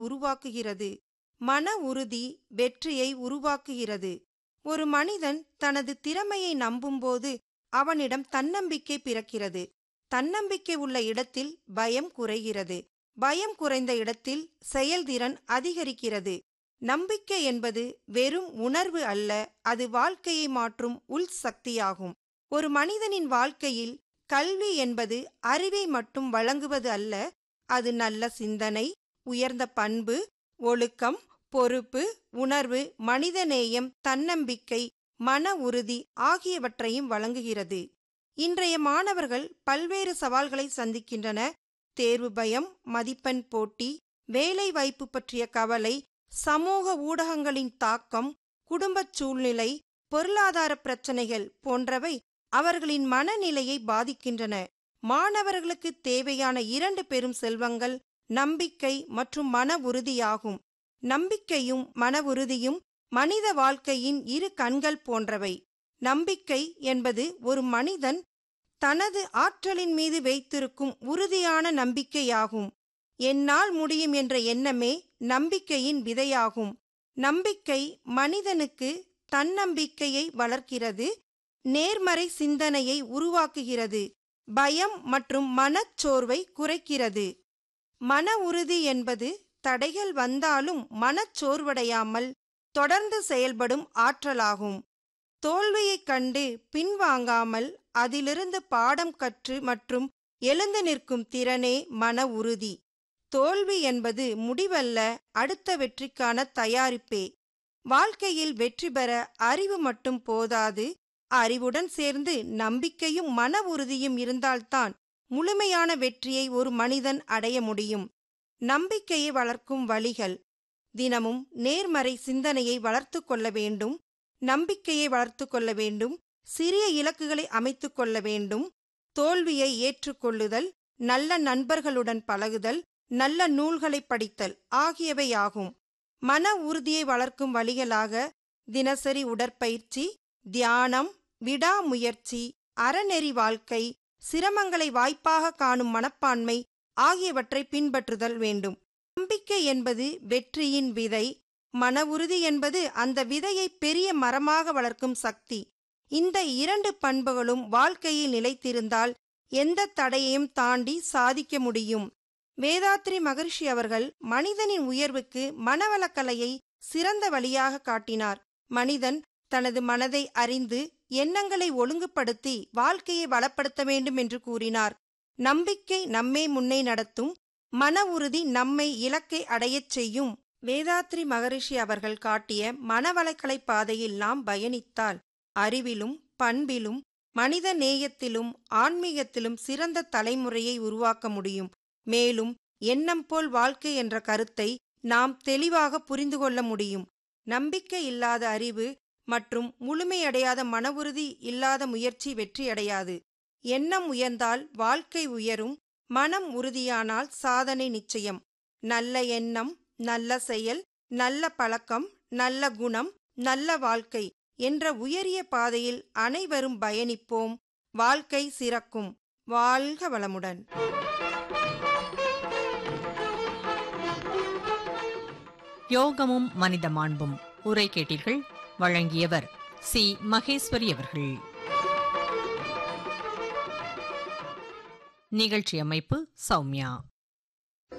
உருவாக்குகிறது மன உறுதி வெற்றியை உருவாக்குகிறது ஒரு மனிதன் தனது திறமையை நம்பும்போது அவனிடம் தன்னம்பிக்கை பிறக்கிறது தன்னம்பிக்கை உள்ள இடத்தில் பயம் குறைகிறது பயம் குறைந்த இடத்தில் செயல்திறன் அதிகரிக்கிறது நம்பிக்கை என்பது வெறும் உணர்வு அல்ல அது வாழ்க்கையை மாற்றும் உள் சக்தியாகும் ஒரு மனிதனின் வாழ்க்கையில் கல்வி என்பது அறிவை மட்டும் வழங்குவது அல்ல அது நல்ல சிந்தனை உயர்ந்த பண்பு ஒழுக்கம் பொறுப்பு உணர்வு மனிதநேயம் தன்னம்பிக்கை மன உறுதி ஆகியவற்றையும் வழங்குகிறது இன்றைய மாணவர்கள் பல்வேறு சவால்களை சந்திக்கின்றன தேர்வு பயம் மதிப்பெண் போட்டி வேலை வாய்ப்பு பற்றிய கவலை சமூக ஊடகங்களின் தாக்கம் குடும்பச் சூழ்நிலை பொருளாதார பிரச்சனைகள் போன்றவை அவர்களின் மனநிலையை பாதிக்கின்றன மாணவர்களுக்கு தேவையான இரண்டு பெரும் செல்வங்கள் நம்பிக்கை மற்றும் மன உறுதியாகும் நம்பிக்கையும் மன உறுதியும் மனித வாழ்க்கையின் இரு கண்கள் போன்றவை நம்பிக்கை என்பது ஒரு மனிதன் தனது ஆற்றலின் மீது வைத்திருக்கும் உறுதியான நம்பிக்கையாகும் என்னால் முடியும் என்ற எண்ணமே நம்பிக்கையின் விதையாகும் நம்பிக்கை மனிதனுக்கு தன்னம்பிக்கையை வளர்க்கிறது நேர்மறை சிந்தனையை உருவாக்குகிறது பயம் மற்றும் மனச்சோர்வை குறைக்கிறது மன உறுதி என்பது தடைகள் வந்தாலும் மனச்சோர்வடையாமல் தொடர்ந்து செயல்படும் ஆற்றலாகும் தோல்வியைக் கண்டு பின்வாங்காமல் அதிலிருந்து பாடம் கற்று மற்றும் எழுந்து நிற்கும் திறனே மன உறுதி தோல்வி என்பது முடிவல்ல அடுத்த வெற்றிக்கான தயாரிப்பே வாழ்க்கையில் வெற்றி பெற அறிவு மட்டும் போதாது அறிவுடன் சேர்ந்து நம்பிக்கையும் மன உறுதியும் இருந்தால்தான் முழுமையான வெற்றியை ஒரு மனிதன் அடைய முடியும் நம்பிக்கையை வளர்க்கும் வழிகள் தினமும் நேர்மறை சிந்தனையை வளர்த்து கொள்ள வேண்டும் நம்பிக்கையை வளர்த்து கொள்ள வேண்டும் சிறிய இலக்குகளை அமைத்துக் கொள்ள வேண்டும் தோல்வியை ஏற்றுக்கொள்ளுதல் நல்ல நண்பர்களுடன் பழகுதல் நல்ல நூல்களை படித்தல் ஆகியவையாகும் மன உறுதியை வளர்க்கும் வழிகளாக தினசரி உடற்பயிற்சி தியானம் விடாமுயற்சி அறநெறி வாழ்க்கை சிரமங்களை வாய்ப்பாக காணும் மனப்பான்மை ஆகியவற்றை பின்பற்றுதல் வேண்டும் நம்பிக்கை என்பது வெற்றியின் விதை மன உறுதி என்பது அந்த விதையை பெரிய மரமாக வளர்க்கும் சக்தி இந்த இரண்டு பண்புகளும் வாழ்க்கையில் நிலைத்திருந்தால் எந்த தடையையும் தாண்டி சாதிக்க முடியும் வேதாத்ரி மகர்ஷி அவர்கள் மனிதனின் உயர்வுக்கு மனவளக்கலையை சிறந்த வழியாக காட்டினார் மனிதன் தனது மனதை அறிந்து எண்ணங்களை ஒழுங்குபடுத்தி வாழ்க்கையை வளப்படுத்த வேண்டும் என்று கூறினார் நம்பிக்கை நம்மை முன்னே நடத்தும் மன உறுதி நம்மை இலக்கை அடையச் செய்யும் வேதாத்ரி மகரிஷி அவர்கள் காட்டிய மனவளக்கலை பாதையில் நாம் பயணித்தால் அறிவிலும் பண்பிலும் மனித நேயத்திலும் ஆன்மீகத்திலும் சிறந்த தலைமுறையை உருவாக்க முடியும் மேலும் எண்ணம் போல் வாழ்க்கை என்ற கருத்தை நாம் தெளிவாக புரிந்து கொள்ள முடியும் நம்பிக்கை இல்லாத அறிவு மற்றும் முழுமையடையாத மன உறுதி இல்லாத முயற்சி வெற்றியடையாது எண்ணம் உயர்ந்தால் வாழ்க்கை உயரும் மனம் உறுதியானால் சாதனை நிச்சயம் நல்ல எண்ணம் நல்ல செயல் நல்ல பழக்கம் நல்ல குணம் நல்ல வாழ்க்கை என்ற உயரிய பாதையில் அனைவரும் பயணிப்போம் வாழ்க்கை சிறக்கும் வாழ்க வளமுடன் யோகமும் மனித மாண்பும் உரை கேட்டீர்கள் வழங்கியவர் சி மகேஸ்வரி அவர்கள் நிகழ்ச்சி அமைப்பு சௌமியா